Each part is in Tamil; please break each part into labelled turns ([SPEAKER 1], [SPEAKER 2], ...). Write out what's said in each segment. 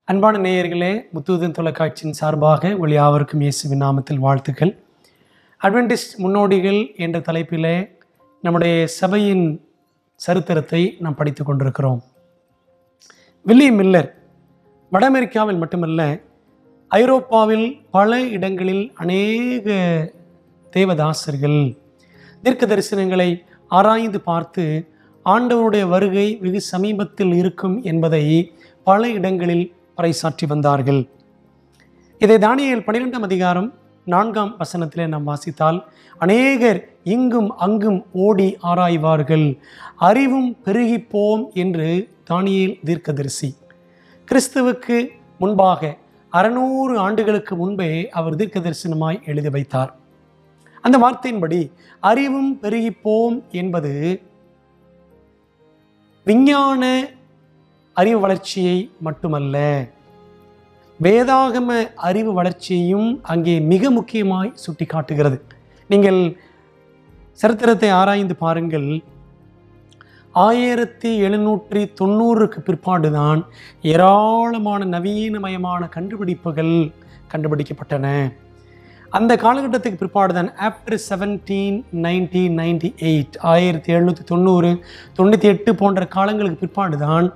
[SPEAKER 1] அன்பான நேயர்களே முத்துவதன் தொலைக்காட்சியின் சார்பாக ஒளி யாவருக்கும் இயேசுவின் நாமத்தில் வாழ்த்துக்கள் அட்வென்டிஸ்ட் முன்னோடிகள் என்ற தலைப்பிலே நம்முடைய சபையின் சரித்திரத்தை நாம் படித்து கொண்டிருக்கிறோம் வில்லியம் மில்லர் வட அமெரிக்காவில் மட்டுமல்ல ஐரோப்பாவில் பல இடங்களில் அநேக தேவதாசர்கள் தீர்க்க தரிசனங்களை ஆராய்ந்து பார்த்து ஆண்டவருடைய வருகை வெகு சமீபத்தில் இருக்கும் என்பதை பல இடங்களில் பறைசாற்றி வந்தார்கள் இதை தானியேல் பன்னிரெண்டாம் அதிகாரம் நான்காம் வசனத்திலே நாம் வாசித்தால் அநேகர் இங்கும் அங்கும் ஓடி ஆராய்வார்கள் அறிவும் பெருகிப்போம் என்று தானியேல் தீர்க்கதரிசி கிறிஸ்துவுக்கு முன்பாக அறநூறு ஆண்டுகளுக்கு முன்பே அவர் தீர்க்க தரிசனமாய் எழுதி வைத்தார் அந்த வார்த்தையின்படி அறிவும் பெருகிப்போம் என்பது விஞ்ஞான அறிவு வளர்ச்சியை மட்டுமல்ல வேதாகம அறிவு வளர்ச்சியையும் அங்கே மிக முக்கியமாய் சுட்டி காட்டுகிறது நீங்கள் சரித்திரத்தை ஆராய்ந்து பாருங்கள் ஆயிரத்தி எழுநூற்றி தொண்ணூறுக்கு பிற்பாடுதான் ஏராளமான நவீனமயமான கண்டுபிடிப்புகள் கண்டுபிடிக்கப்பட்டன அந்த காலகட்டத்துக்கு பிற்பாடு தான் after seventeen nineteen ninety eight ஆயிரத்தி எழுநூற்றி தொண்ணூறு தொண்ணூற்றி எட்டு போன்ற காலங்களுக்கு பிற்பாடு தான்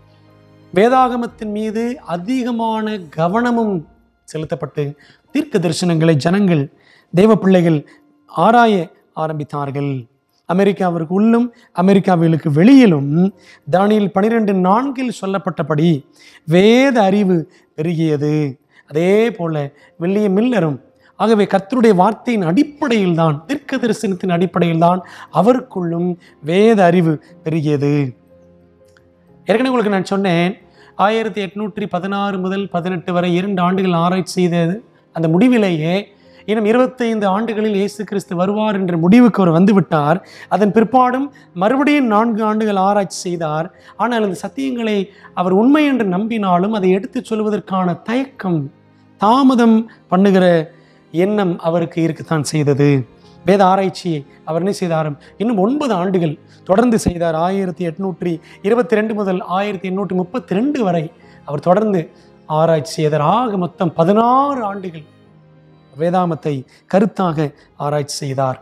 [SPEAKER 1] வேதாகமத்தின் மீது அதிகமான கவனமும் செலுத்தப்பட்டு தீர்க்க தரிசனங்களை ஜனங்கள் தேவ பிள்ளைகள் ஆராய ஆரம்பித்தார்கள் அமெரிக்காவிற்கு உள்ளும் அமெரிக்காவிற்கு வெளியிலும் தானியல் பனிரெண்டு நான்கில் சொல்லப்பட்டபடி வேத அறிவு பெருகியது அதே போல வில்லியம் மில்லரும் ஆகவே கர்த்தருடைய வார்த்தையின் அடிப்படையில் தான் தீர்க்க தரிசனத்தின் அடிப்படையில் தான் அவருக்குள்ளும் வேத அறிவு பெருகியது ஏற்கனவே உங்களுக்கு நான் சொன்னேன் ஆயிரத்தி எட்நூற்றி பதினாறு முதல் பதினெட்டு வரை இரண்டு ஆண்டுகள் ஆராய்ச்சி செய்தது அந்த முடிவிலேயே இன்னும் இருபத்தைந்து ஆண்டுகளில் இயேசு கிறிஸ்து வருவார் என்ற முடிவுக்கு அவர் வந்துவிட்டார் அதன் பிற்பாடும் மறுபடியும் நான்கு ஆண்டுகள் ஆராய்ச்சி செய்தார் ஆனால் அந்த சத்தியங்களை அவர் உண்மை என்று நம்பினாலும் அதை எடுத்துச் சொல்வதற்கான தயக்கம் தாமதம் பண்ணுகிற எண்ணம் அவருக்கு இருக்கத்தான் செய்தது வேத ஆராய்ச்சியை அவர் என்ன செய்தாரும் இன்னும் ஒன்பது ஆண்டுகள் தொடர்ந்து செய்தார் ஆயிரத்தி எட்நூற்றி இருபத்தி ரெண்டு முதல் ஆயிரத்தி எண்ணூற்றி முப்பத்தி ரெண்டு வரை அவர் தொடர்ந்து ஆராய்ச்சி செய்தார் ஆக மொத்தம் பதினாறு ஆண்டுகள் வேதாமத்தை கருத்தாக ஆராய்ச்சி செய்தார்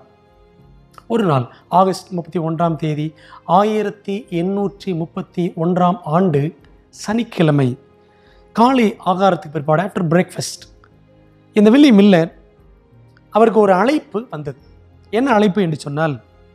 [SPEAKER 1] ஒரு நாள் ஆகஸ்ட் முப்பத்தி ஒன்றாம் தேதி ஆயிரத்தி எண்ணூற்றி முப்பத்தி ஒன்றாம் ஆண்டு சனிக்கிழமை காலை ஆகாரத்துக்கு பிற்பாடு ஆஃப்டர் பிரேக்ஃபாஸ்ட் இந்த வில்லி மில்லர் அவருக்கு ஒரு அழைப்பு வந்தது என்ன அழைப்பு என்று சொன்னால்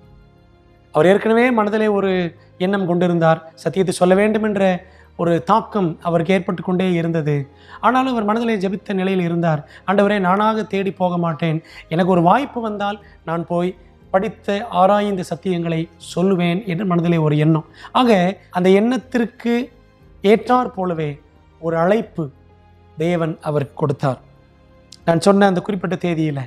[SPEAKER 1] அவர் ஏற்கனவே மனதிலே ஒரு எண்ணம் கொண்டிருந்தார் சத்தியத்தை சொல்ல வேண்டும் என்ற ஒரு தாக்கம் அவருக்கு ஏற்பட்டு கொண்டே இருந்தது ஆனாலும் அவர் மனதிலே ஜெபித்த நிலையில் இருந்தார் ஆண்டவரே நானாக தேடி போக மாட்டேன் எனக்கு ஒரு வாய்ப்பு வந்தால் நான் போய் படித்த ஆராய்ந்த சத்தியங்களை சொல்லுவேன் என்று மனதிலே ஒரு எண்ணம் ஆக அந்த எண்ணத்திற்கு ஏற்றாற் போலவே ஒரு அழைப்பு தேவன் அவருக்கு கொடுத்தார் நான் சொன்ன அந்த குறிப்பிட்ட தேதியில்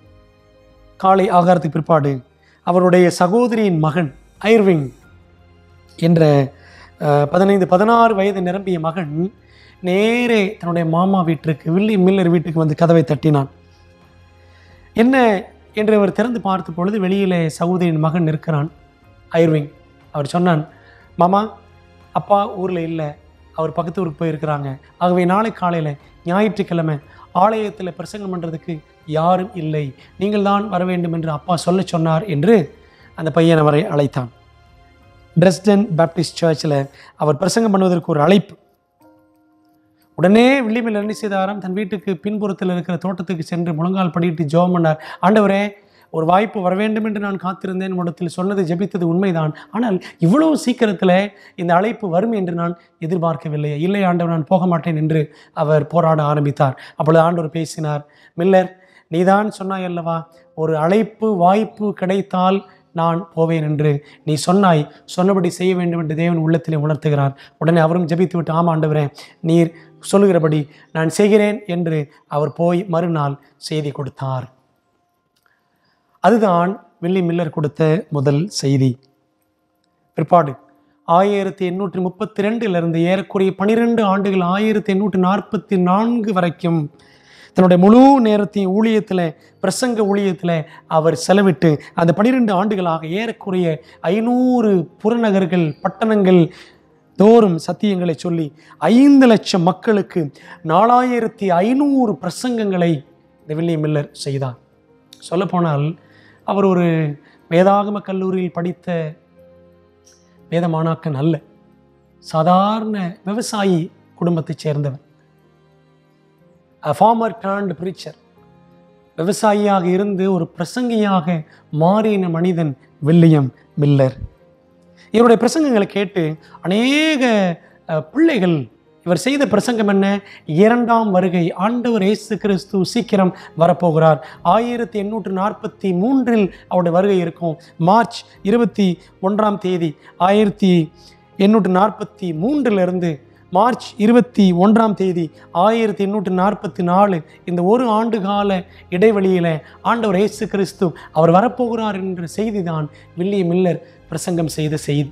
[SPEAKER 1] காலை ஆகாரத்துக்கு பிற்பாடு அவருடைய சகோதரியின் மகன் ஐர்விங் என்ற பதினைந்து பதினாறு வயது நிரம்பிய மகன் நேரே தன்னுடைய மாமா வீட்டிற்கு வில்லியம் மில்லர் வீட்டுக்கு வந்து கதவை தட்டினான் என்ன என்று அவர் திறந்து பார்த்த பொழுது வெளியிலே சகோதரியின் மகன் இருக்கிறான் ஐர்விங் அவர் சொன்னான் மாமா அப்பா ஊரில் இல்லை அவர் பக்கத்து ஊருக்கு போயிருக்கிறாங்க ஆகவே நாளை காலையில் ஞாயிற்றுக்கிழமை ஆலயத்தில் பிரசங்கம் பண்ணுறதுக்கு யாரும் இல்லை நீங்கள் தான் வர வேண்டும் என்று அப்பா சொல்ல சொன்னார் என்று அந்த பையன் அவரை அழைத்தான் டிரெஸ்டன் பேப்டிஸ்ட் சர்ச்சில் அவர் பிரசங்கம் பண்ணுவதற்கு ஒரு அழைப்பு உடனே வில்லியமில் என்ன செய்தாராம் தன் வீட்டுக்கு பின்புறத்தில் இருக்கிற தோட்டத்துக்கு சென்று முழங்கால் படிட்டு ஜோம் பண்ணார் ஆண்டவரே ஒரு வாய்ப்பு வர வேண்டும் என்று நான் காத்திருந்தேன் உடத்தில் சொன்னது ஜெபித்தது உண்மைதான் ஆனால் இவ்வளவு சீக்கிரத்தில் இந்த அழைப்பு வரும் என்று நான் எதிர்பார்க்கவில்லை இல்லை ஆண்டவர் நான் போக மாட்டேன் என்று அவர் போராட ஆரம்பித்தார் அப்பொழுது ஆண்டவர் பேசினார் மில்லர் நீதான் சொன்னாய் அல்லவா ஒரு அழைப்பு வாய்ப்பு கிடைத்தால் நான் போவேன் என்று நீ சொன்னாய் சொன்னபடி செய்ய வேண்டும் என்று தேவன் உள்ளத்திலே உணர்த்துகிறார் உடனே அவரும் ஜெபித்து விட்டு ஆமா ஆண்டவரே நீர் சொல்லுகிறபடி நான் செய்கிறேன் என்று அவர் போய் மறுநாள் செய்தி கொடுத்தார் அதுதான் வில்லி மில்லர் கொடுத்த முதல் செய்தி பிற்பாடு ஆயிரத்தி எண்ணூற்றி முப்பத்தி ரெண்டிலிருந்து ஏறக்குறைய பனிரெண்டு ஆண்டுகள் ஆயிரத்தி எண்ணூற்றி நாற்பத்தி நான்கு வரைக்கும் தன்னுடைய முழு நேரத்தையும் ஊழியத்தில் பிரசங்க ஊழியத்தில் அவர் செலவிட்டு அந்த பனிரெண்டு ஆண்டுகளாக ஏறக்குறைய ஐநூறு புறநகர்கள் பட்டணங்கள் தோறும் சத்தியங்களை சொல்லி ஐந்து லட்சம் மக்களுக்கு நாலாயிரத்தி ஐநூறு பிரசங்கங்களை இந்த வில்லியம் மில்லர் செய்தார் சொல்லப்போனால் அவர் ஒரு வேதாகம கல்லூரியில் படித்த வேத மாணாக்கன் அல்ல சாதாரண விவசாயி குடும்பத்தைச் சேர்ந்தவர் ஃபார்மர் டேர்ன்டு பிரீச்சர் விவசாயியாக இருந்து ஒரு பிரசங்கியாக மாறின மனிதன் வில்லியம் மில்லர் இவருடைய பிரசங்கங்களை கேட்டு அநேக அஹ், பிள்ளைகள் இவர் செய்த பிரசங்கம் என்ன இரண்டாம் வருகை ஆண்டவர் இயேசு கிறிஸ்து சீக்கிரம் வரப்போகிறார் ஆயிரத்தி எண்ணூற்று நாற்பத்தி மூன்றில் அவருடைய வருகை இருக்கும் மார்ச் இருபத்தி ஒன்றாம் தேதி ஆயிரத்தி எண்ணூற்று நாற்பத்தி மூன்றிலிருந்து மார்ச் இருபத்தி ஒன்றாம் தேதி ஆயிரத்தி எண்ணூற்று நாற்பத்தி நாலு இந்த ஒரு ஆண்டு கால இடைவெளியில் ஆண்டவர் இயேசு கிறிஸ்து அவர் வரப்போகிறார் என்ற செய்தி தான் வில்லியம் மில்லர் பிரசங்கம் செய்த செய்தி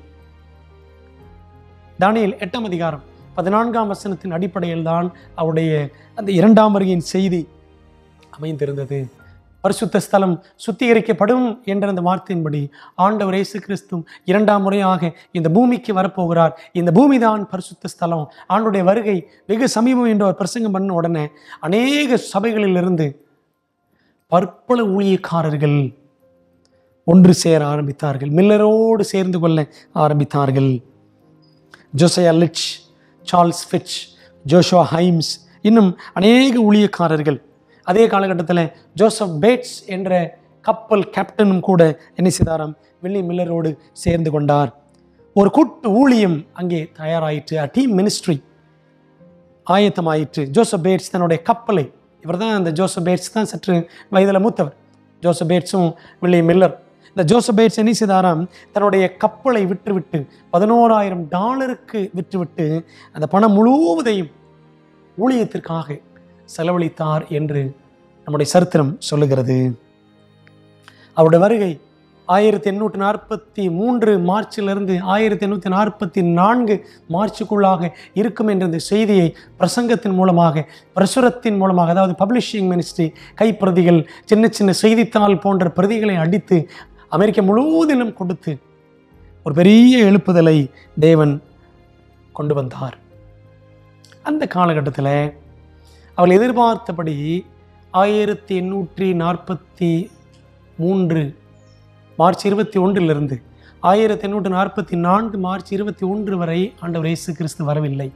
[SPEAKER 1] தானியேல் எட்டாம் அதிகாரம் பதினான்காம் வசனத்தின் அடிப்படையில் தான் அவருடைய அந்த இரண்டாம் வருகையின் செய்தி அமைந்திருந்தது பரிசுத்த ஸ்தலம் சுத்திகரிக்கப்படும் என்ற அந்த வார்த்தையின்படி ஆண்டவர் இயேசு கிறிஸ்து இரண்டாம் முறையாக இந்த பூமிக்கு வரப்போகிறார் இந்த பூமி தான் பரிசுத்த ஸ்தலம் ஆண்டுடைய வருகை வெகு சமீபம் என்று அவர் பிரசங்கம் பண்ண உடனே அநேக சபைகளிலிருந்து பற்பல ஊழியக்காரர்கள் ஒன்று சேர ஆரம்பித்தார்கள் மில்லரோடு சேர்ந்து கொள்ள ஆரம்பித்தார்கள் Josiah Litch Charles Fitch Joshua Himes இன்னும் அநேக ஊழியக்காரர்கள் அதே காலகட்டத்தில் ஜோசப் பேட்ஸ் என்ற கப்பல் கேப்டனும் கூட என்ன செய்தாராம் வில்லியம் மில்லரோடு சேர்ந்து கொண்டார் ஒரு கூட்டு ஊழியம் அங்கே தயாராயிற்று அ டீம் மினிஸ்ட்ரி ஆயத்தமாயிற்று ஜோசப் பேட்ஸ் தன்னுடைய கப்பலை இவர் தான் அந்த ஜோசப் பேட்ஸ் தான் சற்று வயதில் மூத்தவர் ஜோசப் பேட்ஸும் வில்லியம் மில்லர் இந்த ஜோசப் பேட்ஸ் என்ன செய்தாராம் தன்னுடைய கப்பலை விற்றுவிட்டு பதினோராயிரம் டாலருக்கு விற்றுவிட்டு அந்த பணம் முழுவதையும் ஊழியத்திற்காக செலவழித்தார் என்று நம்முடைய சரித்திரம் சொல்லுகிறது அவருடைய வருகை ஆயிரத்தி எண்ணூற்றி நாற்பத்தி மூன்று மார்ச்சிலிருந்து ஆயிரத்தி எண்ணூற்றி நாற்பத்தி நான்கு மார்ச்சுக்குள்ளாக இருக்கும் என்ற இந்த செய்தியை பிரசங்கத்தின் மூலமாக பிரசுரத்தின் மூலமாக அதாவது பப்ளிஷிங் மினிஸ்ட்ரி கைப்பிரதிகள் சின்ன சின்ன செய்தித்தாள் போன்ற பிரதிகளை அடித்து அமெரிக்கா முழுவதிலும் கொடுத்து ஒரு பெரிய எழுப்புதலை தேவன் கொண்டு வந்தார் அந்த காலகட்டத்தில் அவள் எதிர்பார்த்தபடி ஆயிரத்தி எண்ணூற்றி நாற்பத்தி மூன்று மார்ச் இருபத்தி ஒன்றிலிருந்து ஆயிரத்தி எண்ணூற்று நாற்பத்தி நான்கு மார்ச் இருபத்தி ஒன்று வரை ஆண்டவர் இயேசு கிறிஸ்து வரவில்லை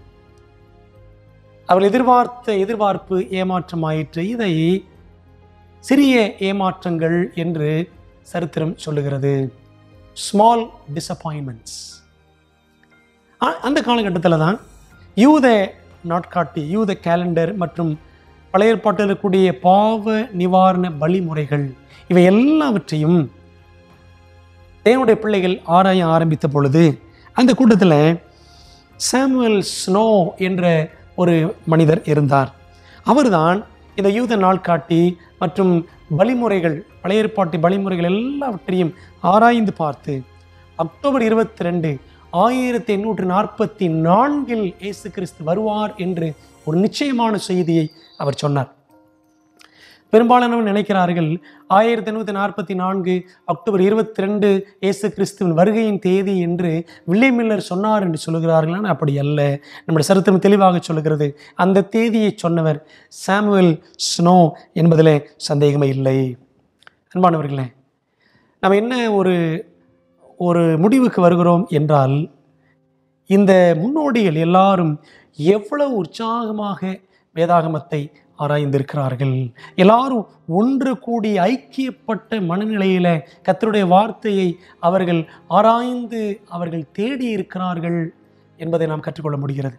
[SPEAKER 1] அவள் எதிர்பார்த்த எதிர்பார்ப்பு ஏமாற்றமாயிற்று இதை சிறிய ஏமாற்றங்கள் என்று சரித்திரம் சொல்லுகிறது ஸ்மால் டிசப்பாயின்மெண்ட்ஸ் அந்த காலகட்டத்தில் தான் யூத நாட்காட்டி யூத கேலண்டர் மற்றும் பழைய ஏற்பாட்டில் இருக்கக்கூடிய பாவ நிவாரண வழிமுறைகள் இவை எல்லாவற்றையும் தேவனுடைய பிள்ளைகள் ஆராய ஆரம்பித்த பொழுது அந்த கூட்டத்தில் சாமுவல் ஸ்னோ என்ற ஒரு மனிதர் இருந்தார் அவர்தான் இந்த யூத நாட்காட்டி மற்றும் வழிமுறைகள் பழைய ஏற்பாட்டு வழிமுறைகள் எல்லாவற்றையும் ஆராய்ந்து பார்த்து அக்டோபர் இருபத்தி ரெண்டு ஆயிரத்தி எண்ணூற்று நாற்பத்தி நான்கில் இயேசு கிறிஸ்து வருவார் என்று ஒரு நிச்சயமான செய்தியை அவர் சொன்னார் பெரும்பாலானவர் நினைக்கிறார்கள் ஆயிரத்தி எண்ணூற்றி நாற்பத்தி நான்கு அக்டோபர் இருபத்தி ரெண்டு இயேசு கிறிஸ்துவின் வருகையின் தேதி என்று வில்லியம் மில்லர் சொன்னார் என்று சொல்லுகிறார்கள் ஆனால் அப்படி அல்ல நம்முடைய சரித்திரம் தெளிவாக சொல்லுகிறது அந்த தேதியை சொன்னவர் சாமுவேல் ஸ்னோ என்பதிலே சந்தேகமே இல்லை அன்பானவர்களே நம்ம என்ன ஒரு ஒரு முடிவுக்கு வருகிறோம் என்றால் இந்த முன்னோடிகள் எல்லாரும் எவ்வளவு உற்சாகமாக வேதாகமத்தை ஆராய்ந்திருக்கிறார்கள் எல்லாரும் ஒன்று கூடி ஐக்கியப்பட்ட மனநிலையில் கர்த்தருடைய வார்த்தையை அவர்கள் ஆராய்ந்து அவர்கள் தேடி இருக்கிறார்கள் என்பதை நாம் கற்றுக்கொள்ள முடிகிறது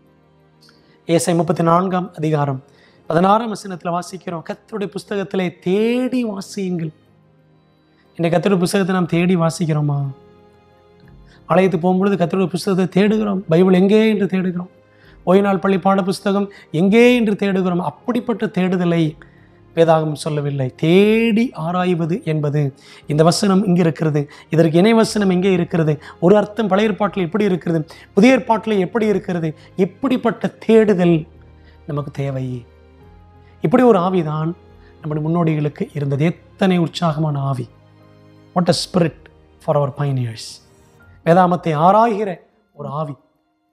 [SPEAKER 1] ஏசை முப்பத்தி நான்காம் அதிகாரம் பதினாறாம் வசனத்தில் வாசிக்கிறோம் கர்த்தருடைய புஸ்தகத்திலே தேடி வாசியுங்கள் இந்த கர்த்தருடைய புஸ்தகத்தை நாம் தேடி வாசிக்கிறோமா ஆலயத்துக்கு போகும்பொழுது கர்த்தருடைய புஸ்தகத்தை தேடுகிறோம் பைபிள் எங்கே என்று தேடுகிறோம் ஓய்நாள் பள்ளி பாட புஸ்தகம் எங்கே என்று தேடுகிறோம் அப்படிப்பட்ட தேடுதலை வேதாகம் சொல்லவில்லை தேடி ஆராய்வது என்பது இந்த வசனம் இங்கே இருக்கிறது இதற்கு இணை வசனம் எங்கே இருக்கிறது ஒரு அர்த்தம் பழைய ஏற்பாட்டில் எப்படி இருக்கிறது புதிய ஏற்பாட்டில் எப்படி இருக்கிறது இப்படிப்பட்ட தேடுதல் நமக்கு தேவை இப்படி ஒரு ஆவிதான் நம்முடைய முன்னோடிகளுக்கு இருந்தது எத்தனை உற்சாகமான ஆவி what a spirit for our pioneers வேதாமத்தை ஆராய்கிற ஒரு ஆவி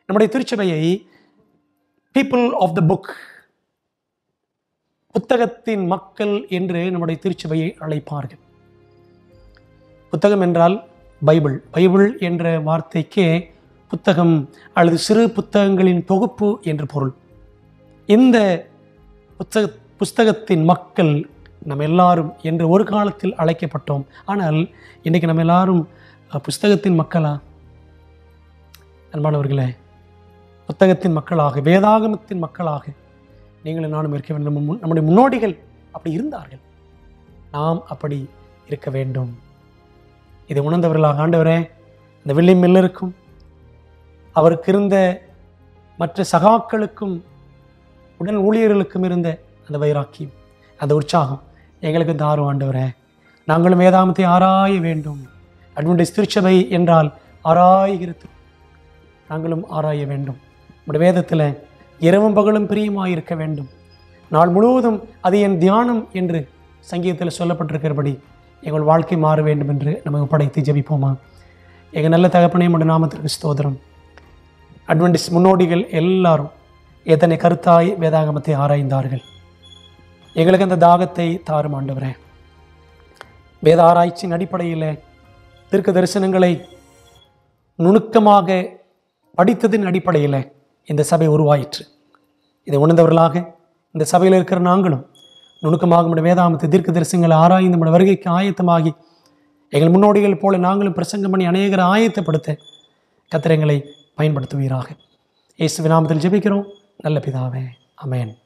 [SPEAKER 1] நம்முடைய திருச்சபையை பீப்புள் ஆஃப் த புக் புத்தகத்தின் மக்கள் என்று நம்முடைய திருச்சபையை அழைப்பார்கள் புத்தகம் என்றால் பைபிள் பைபிள் என்ற வார்த்தைக்கே புத்தகம் அல்லது சிறு புத்தகங்களின் தொகுப்பு என்று பொருள் இந்த புத்தக புஸ்தகத்தின் மக்கள் நம்ம எல்லாரும் என்று ஒரு காலத்தில் அழைக்கப்பட்டோம் ஆனால் இன்றைக்கி நம்ம எல்லாரும் அஹ், புஸ்தகத்தின் மக்களா அன்பானவர்களே புத்தகத்தின் மக்களாக வேதாகமத்தின் மக்களாக நீங்களும் நானும் இருக்க வேண்டும் நம்ம முன்- நம்முடைய முன்னோடிகள் அப்படி இருந்தார்கள் நாம் அப்படி இருக்க வேண்டும் இதை உணர்ந்தவர்களாக ஆண்டவரே இந்த வில்லியம் மில்லருக்கும் அவருக்கு இருந்த மற்ற சகாக்களுக்கும் உடன் ஊழியர்களுக்கும் இருந்த அந்த வைராக்கியம் அந்த உற்சாகம் எங்களுக்கு தாரும் ஆண்டவரே நாங்களும் வேதாமத்தை ஆராய வேண்டும் அட்வென்டேஜ் திருச்சபை என்றால் ஆராய்கிறது நாங்களும் ஆராய வேண்டும் நம்முடைய வேதத்தில் இரவும் பகலும் பிரியமாக இருக்க வேண்டும் நாள் முழுவதும் அது என் தியானம் என்று சங்கீதத்தில் சொல்லப்பட்டிருக்கிறபடி எங்கள் வாழ்க்கை மாற வேண்டும் என்று நமக்கு படைத்து ஜெபிப்போமா எங்கள் நல்ல தகப்பனே நம்முடைய நாமத்திற்கு ஸ்தோத்திரம் அட்வென்டிஸ் முன்னோடிகள் எல்லாரும் எத்தனை கருத்தாய் வேதாகமத்தை ஆராய்ந்தார்கள் எங்களுக்கு அந்த தாகத்தை தாரும் ஆண்டவரே வேத ஆராய்ச்சியின் அடிப்படையில் தீர்க்க தரிசனங்களை நுணுக்கமாக படித்ததின் அடிப்படையில் இந்த சபை உருவாயிற்று இதை உணர்ந்தவர்களாக இந்த சபையில் இருக்கிற நாங்களும் நுணுக்கமாக நம்முடைய வேதாமத்தை தீர்க்க தரிசனங்களை ஆராய்ந்து நம்முடைய வருகைக்கு ஆயத்தமாகி எங்கள் முன்னோடிகள் போல நாங்களும் பிரசங்கம் பண்ணி அநேகரை ஆயத்தப்படுத்த கத்திரங்களை பயன்படுத்துவீராக இயேசு நாமத்தில் ஜெபிக்கிறோம் நல்ல பிதாவே அமேன்